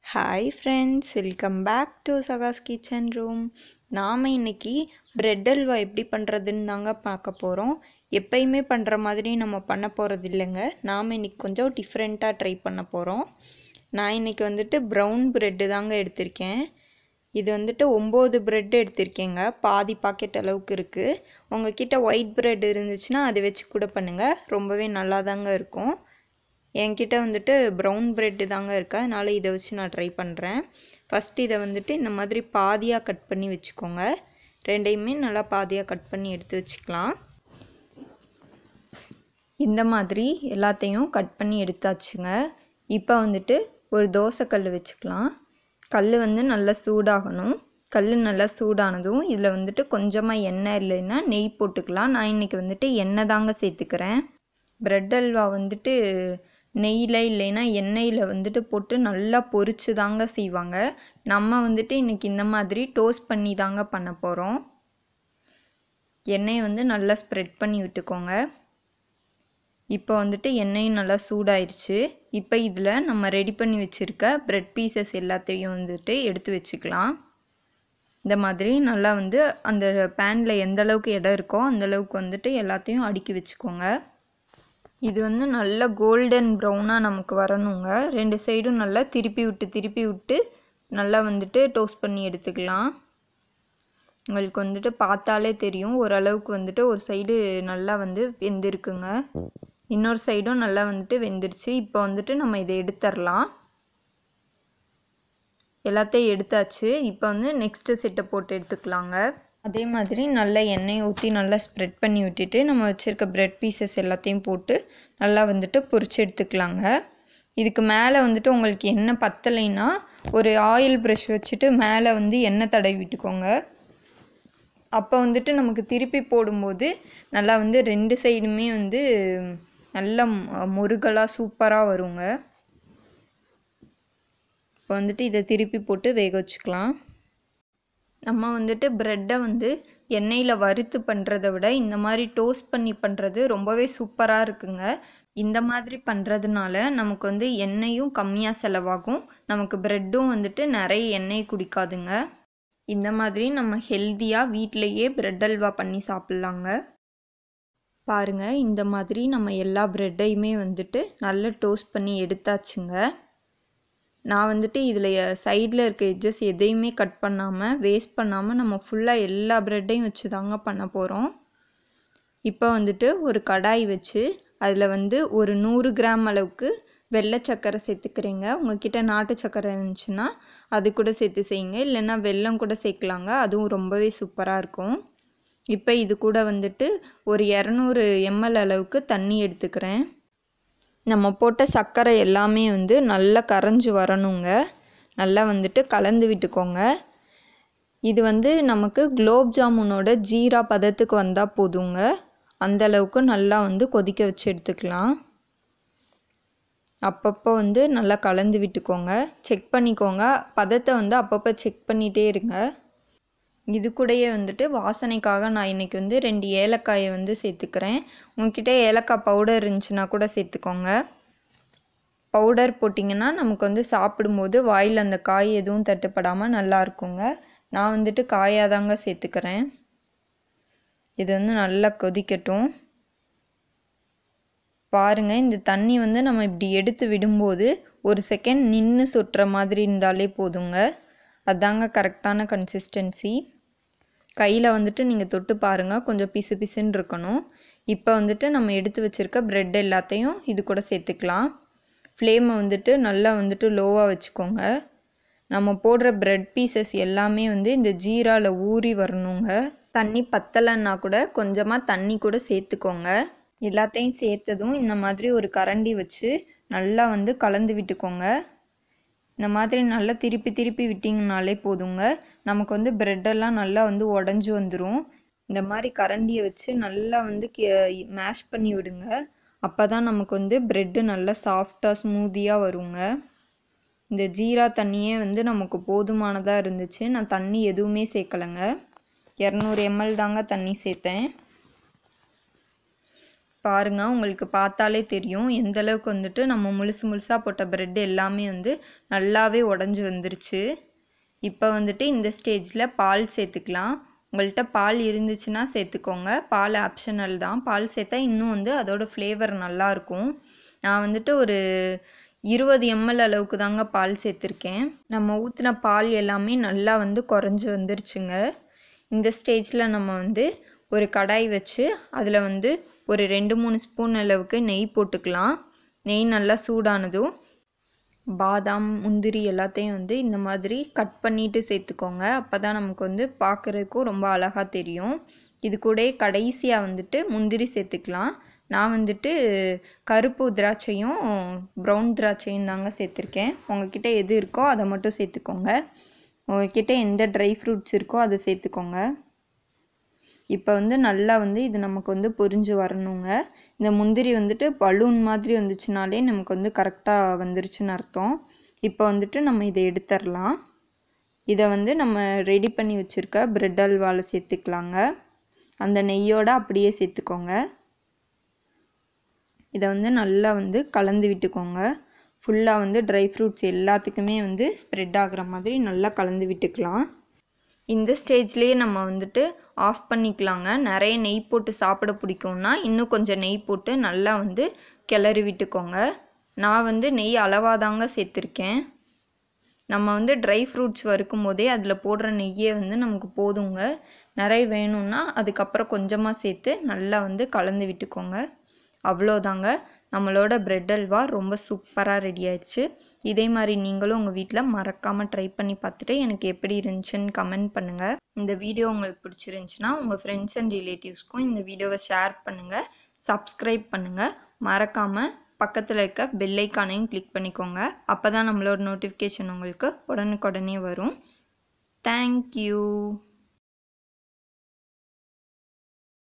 hi friends welcome back to சகாஸ் kitchen room நாம் இன்னைக்கு பிரெட் அல்வா எப்படி பண்ணுறதுன்னு தாங்க பார்க்க போகிறோம் எப்பயுமே பண்ணுற மாதிரி நம்ம பண்ண போகிறது இல்லைங்க நாம் இன்னைக்கு கொஞ்சம் டிஃப்ரெண்ட்டாக ட்ரை பண்ண போகிறோம் நான் இன்னைக்கு வந்துட்டு ப்ரௌன் ப்ரெட்டு தாங்க எடுத்திருக்கேன் இது வந்துட்டு ஒம்பது ப்ரெட் எடுத்திருக்கேங்க பாதி பாக்கெட் அளவுக்கு இருக்குது உங்ககிட்ட ஒயிட் ப்ரெட் இருந்துச்சுன்னா அதை வச்சு கூட பண்ணுங்கள் ரொம்பவே நல்லா தாங்க இருக்கும் என்கிட்ட வந்துட்டு ப்ரௌன் ப்ரெட்டு தாங்க இருக்கு அதனால் இதை வச்சு நான் ட்ரை பண்ணுறேன் ஃபஸ்ட்டு இதை வந்துட்டு இந்த மாதிரி பாதியாக கட் பண்ணி வச்சுக்கோங்க ரெண்டையுமே நல்லா பாதியாக கட் பண்ணி எடுத்து வச்சுக்கலாம் இந்த மாதிரி எல்லாத்தையும் கட் பண்ணி எடுத்தாச்சுங்க இப்போ வந்துட்டு ஒரு தோசைக்கல் வச்சுக்கலாம் கல் வந்து நல்லா சூடாகணும் கல் நல்லா சூடானதும் இதில் வந்துட்டு கொஞ்சமாக எண்ணெய் இல்லைன்னா நெய் போட்டுக்கலாம் நான் இன்றைக்கி வந்துட்டு எண்ணெய் தாங்க சேர்த்துக்கிறேன் ப்ரெட் அல்வா வந்துட்டு நெய்யில் இல்லைன்னா எண்ணெயில் வந்துட்டு போட்டு நல்லா பொரிச்சு தாங்க செய்வாங்க நம்ம வந்துட்டு இன்றைக்கி இந்த மாதிரி டோஸ்ட் பண்ணி தாங்க பண்ண போகிறோம் எண்ணெயை வந்து நல்லா ஸ்ப்ரெட் பண்ணி விட்டுக்கோங்க இப்போ வந்துட்டு எண்ணெயும் நல்லா சூடாயிருச்சு இப்போ இதில் நம்ம ரெடி பண்ணி வச்சுருக்க ப்ரெட் பீசஸ் எல்லாத்தையும் வந்துட்டு எடுத்து வச்சுக்கலாம் இந்த மாதிரி நல்லா வந்து அந்த பேனில் எந்த அளவுக்கு இடம் இருக்கோ அந்த அளவுக்கு வந்துட்டு எல்லாத்தையும் அடுக்கி வச்சுக்கோங்க இது வந்து நல்ல கோல்டன் ப்ரௌனாக நமக்கு வரணுங்க ரெண்டு சைடும் நல்லா திருப்பி விட்டு திருப்பி விட்டு நல்லா வந்துட்டு டோஸ்ட் பண்ணி எடுத்துக்கலாம் உங்களுக்கு வந்துட்டு பார்த்தாலே தெரியும் ஓரளவுக்கு வந்துட்டு ஒரு சைடு நல்லா வந்து வெந்திருக்குங்க இன்னொரு சைடும் நல்லா வந்துட்டு வெந்துருச்சு இப்போ வந்துட்டு நம்ம இதை எடுத்துடலாம் எல்லாத்தையும் எடுத்தாச்சு இப்போ வந்து நெக்ஸ்ட்டு செட்டை போட்டு எடுத்துக்கலாங்க அதே மாதிரி நல்லா எண்ணெய் ஊற்றி நல்லா ஸ்ப்ரெட் பண்ணி விட்டுட்டு நம்ம வச்சுருக்க ப்ரெட் பீசஸ் எல்லாத்தையும் போட்டு நல்லா வந்துட்டு பொரிச்சு எடுத்துக்கலாங்க இதுக்கு மேலே வந்துட்டு உங்களுக்கு எண்ணெய் பத்தலைன்னா ஒரு ஆயில் ப்ரஷ் வச்சுட்டு மேலே வந்து எண்ணெய் தடவி விட்டுக்கோங்க அப்போ வந்துட்டு நமக்கு திருப்பி போடும்போது நல்லா வந்து ரெண்டு சைடுமே வந்து நல்ல முருகலாக சூப்பராக வருங்க இப்போ வந்துட்டு இதை திருப்பி போட்டு வேக வச்சுக்கலாம் நம்ம வந்துட்டு ப்ரெட்டை வந்து எண்ணெயில் வறுத்து பண்ணுறத விட இந்த மாதிரி டோஸ்ட் பண்ணி பண்ணுறது ரொம்பவே சூப்பராக இருக்குங்க இந்த மாதிரி பண்ணுறதுனால நமக்கு வந்து எண்ணெயும் கம்மியாக செலவாகும் நமக்கு ப்ரெட்டும் வந்துட்டு நிறைய எண்ணெய் குடிக்காதுங்க இந்த மாதிரி நம்ம ஹெல்த்தியாக வீட்டிலையே ப்ரெட் அல்வா பண்ணி சாப்பிட்லாங்க பாருங்கள் இந்த மாதிரி நம்ம எல்லா ப்ரெட்டையுமே வந்துட்டு நல்லா டோஸ்ட் பண்ணி எடுத்தாச்சுங்க நான் வந்துட்டு இதில் சைடில் இருக்க எட்ஜஸ் எதையுமே கட் பண்ணாமல் வேஸ்ட் பண்ணாமல் நம்ம ஃபுல்லாக எல்லா ப்ரெட்டையும் வச்சு தாங்க பண்ண போகிறோம் இப்போ வந்துட்டு ஒரு கடாய் வச்சு அதில் வந்து ஒரு நூறு கிராம் அளவுக்கு வெள்ளை சர்க்கரை சேர்த்துக்கிறீங்க உங்ககிட்ட நாட்டு சர்க்கரை இருந்துச்சுன்னா அது கூட சேர்த்து செய்யுங்க இல்லைன்னா வெல்லம் கூட சேர்க்கலாங்க அதுவும் ரொம்பவே சூப்பராக இருக்கும் இப்போ இது கூட வந்துட்டு ஒரு இரநூறு எம்எல் அளவுக்கு தண்ணி எடுத்துக்கிறேன் நம்ம போட்ட சர்க்கரை எல்லாமே வந்து நல்லா கரைஞ்சி வரணுங்க நல்லா வந்துட்டு கலந்து விட்டுக்கோங்க இது வந்து நமக்கு குலோப் ஜாமுனோட ஜீரா பதத்துக்கு வந்தால் போதுங்க அந்த அளவுக்கு நல்லா வந்து கொதிக்க வச்சு எடுத்துக்கலாம் அப்பப்போ வந்து நல்லா கலந்து விட்டுக்கோங்க செக் பண்ணிக்கோங்க பதத்தை வந்து அப்பப்போ செக் பண்ணிகிட்டே இருங்க இது கூடயே வந்துட்டு வாசனைக்காக நான் இன்றைக்கி வந்து ரெண்டு ஏலக்காயை வந்து சேர்த்துக்கிறேன் உங்ககிட்ட ஏலக்காய் பவுடர் இருந்துச்சுன்னா கூட சேர்த்துக்கோங்க பவுடர் போட்டிங்கன்னா நமக்கு வந்து சாப்பிடும்போது வாயில் அந்த காய் எதுவும் தட்டுப்படாமல் நல்லா இருக்குங்க நான் வந்துட்டு காயாக தாங்க சேர்த்துக்கிறேன் இது வந்து நல்லா கொதிக்கட்டும் பாருங்கள் இந்த தண்ணி வந்து நம்ம இப்படி எடுத்து விடும்போது ஒரு செகண்ட் நின்று சொட்டுற மாதிரி இருந்தாலே போதுங்க அதாங்க கரெக்டான கன்சிஸ்டன்சி கையில் வந்துட்டு நீங்கள் தொட்டு பாருங்கள் கொஞ்சம் பிசு பிசுன்னு இருக்கணும் இப்போ வந்துட்டு நம்ம எடுத்து வச்சுருக்க ப்ரெட் எல்லாத்தையும் இது கூட சேர்த்துக்கலாம் ஃப்ளேமை வந்துட்டு நல்லா வந்துட்டு லோவாக வச்சுக்கோங்க நம்ம போடுற ப்ரெட் பீசஸ் எல்லாமே வந்து இந்த ஜீராவில் ஊறி வரணுங்க தண்ணி பத்தலைன்னா கூட கொஞ்சமாக தண்ணி கூட சேர்த்துக்கோங்க எல்லாத்தையும் சேர்த்ததும் இந்த மாதிரி ஒரு கரண்டி வச்சு நல்லா வந்து கலந்து விட்டுக்கோங்க இந்த மாதிரி நல்லா திருப்பி திருப்பி விட்டிங்கனாலே போதுங்க நமக்கு வந்து ப்ரெட்டெல்லாம் நல்லா வந்து உடஞ்சி வந்துடும் இந்த மாதிரி கரண்டியை வச்சு நல்லா வந்து மேஷ் பண்ணி விடுங்க அப்போ தான் நமக்கு வந்து ப்ரெட்டு நல்லா சாஃப்டாக ஸ்மூதியாக வருங்க இந்த ஜீரா தண்ணியே வந்து நமக்கு போதுமானதாக இருந்துச்சு நான் தண்ணி எதுவுமே சேர்க்கலைங்க இரநூறு எம்எல் தாங்க தண்ணி சேர்த்தேன் பாருங்கள் உங்களுக்கு பார்த்தாலே தெரியும் எந்த அளவுக்கு வந்துட்டு நம்ம முழுசு முழுசாக போட்ட ப்ரெட் எல்லாமே வந்து நல்லாவே உடஞ்சி வந்துருச்சு இப்போ வந்துட்டு இந்த ஸ்டேஜில் பால் சேர்த்துக்கலாம் உங்கள்கிட்ட பால் இருந்துச்சுன்னா சேர்த்துக்கோங்க பால் ஆப்ஷனல் தான் பால் சேர்த்தா இன்னும் வந்து அதோட ஃப்ளேவர் நல்லாயிருக்கும் நான் வந்துட்டு ஒரு இருபது எம்எல் அளவுக்கு தாங்க பால் சேர்த்துருக்கேன் நம்ம ஊற்றின பால் எல்லாமே நல்லா வந்து குறைஞ்சி வந்துருச்சுங்க இந்த ஸ்டேஜில் நம்ம வந்து ஒரு கடாய் வச்சு அதில் வந்து ஒரு ரெண்டு மூணு ஸ்பூன் அளவுக்கு நெய் போட்டுக்கலாம் நெய் நல்லா சூடானதும் பாதாம் முந்திரி எல்லாத்தையும் வந்து இந்த மாதிரி கட் பண்ணிட்டு சேர்த்துக்கோங்க அப்போ தான் நமக்கு வந்து பார்க்குறதுக்கும் ரொம்ப அழகாக தெரியும் இது கூட கடைசியாக வந்துட்டு முந்திரி சேர்த்துக்கலாம் நான் வந்துட்டு கருப்பு திராட்சையும் ப்ரௌன் திராட்சையும் தாங்க சேர்த்துருக்கேன் உங்ககிட்ட எது இருக்கோ அதை மட்டும் சேர்த்துக்கோங்க உங்ககிட்ட எந்த ட்ரை ஃப்ரூட்ஸ் இருக்கோ அதை சேர்த்துக்கோங்க இப்போ வந்து நல்லா வந்து இது நமக்கு வந்து பொரிஞ்சு வரணுங்க இந்த முந்திரி வந்துட்டு பலூன் மாதிரி வந்துச்சுனாலே நமக்கு வந்து கரெக்டாக வந்துருச்சுன்னு அர்த்தம் இப்போ வந்துட்டு நம்ம இதை எடுத்துடலாம் இதை வந்து நம்ம ரெடி பண்ணி வச்சுருக்க பிரெட் அல்வாவில் சேர்த்துக்கலாங்க அந்த நெய்யோடு அப்படியே சேர்த்துக்கோங்க இதை வந்து நல்லா வந்து கலந்து விட்டுக்கோங்க ஃபுல்லாக வந்து ட்ரை ஃப்ரூட்ஸ் எல்லாத்துக்குமே வந்து ஸ்ப்ரெட் ஆகிற மாதிரி நல்லா கலந்து விட்டுக்கலாம் இந்த ஸ்டேஜ்லேயே நம்ம வந்துட்டு ஆஃப் பண்ணிக்கலாங்க நிறைய நெய் போட்டு சாப்பிட பிடிக்கும்னா இன்னும் கொஞ்சம் நெய் போட்டு நல்லா வந்து கிளறி விட்டுக்கோங்க நான் வந்து நெய் அளவாக தாங்க சேர்த்துருக்கேன் நம்ம வந்து ட்ரை ஃப்ரூட்ஸ் வறுக்கும் போதே அதில் போடுற நெய்யே வந்து நமக்கு போதுங்க நிறைய வேணும்னா அதுக்கப்புறம் கொஞ்சமாக சேர்த்து நல்லா வந்து கலந்து விட்டுக்கோங்க அவ்வளோதாங்க நம்மளோட பிரெட் அல்வா ரொம்ப சூப்பராக ரெடி ஆயிடுச்சு இதே மாதிரி நீங்களும் உங்கள் வீட்டில் மறக்காமல் ட்ரை பண்ணி பார்த்துட்டு எனக்கு எப்படி இருந்துச்சுன்னு கமெண்ட் பண்ணுங்கள் இந்த வீடியோ உங்களுக்கு பிடிச்சிருந்துச்சுன்னா உங்கள் ஃப்ரெண்ட்ஸ் அண்ட் ரிலேட்டிவ்ஸ்க்கும் இந்த வீடியோவை ஷேர் பண்ணுங்கள் சப்ஸ்கிரைப் பண்ணுங்கள் மறக்காமல் பக்கத்தில் இருக்க பெல் ஐக்கானையும் கிளிக் பண்ணிக்கோங்க அப்போ தான் நம்மளோட நோட்டிஃபிகேஷன் உங்களுக்கு உடனுக்குடனே வரும் தேங்க்யூ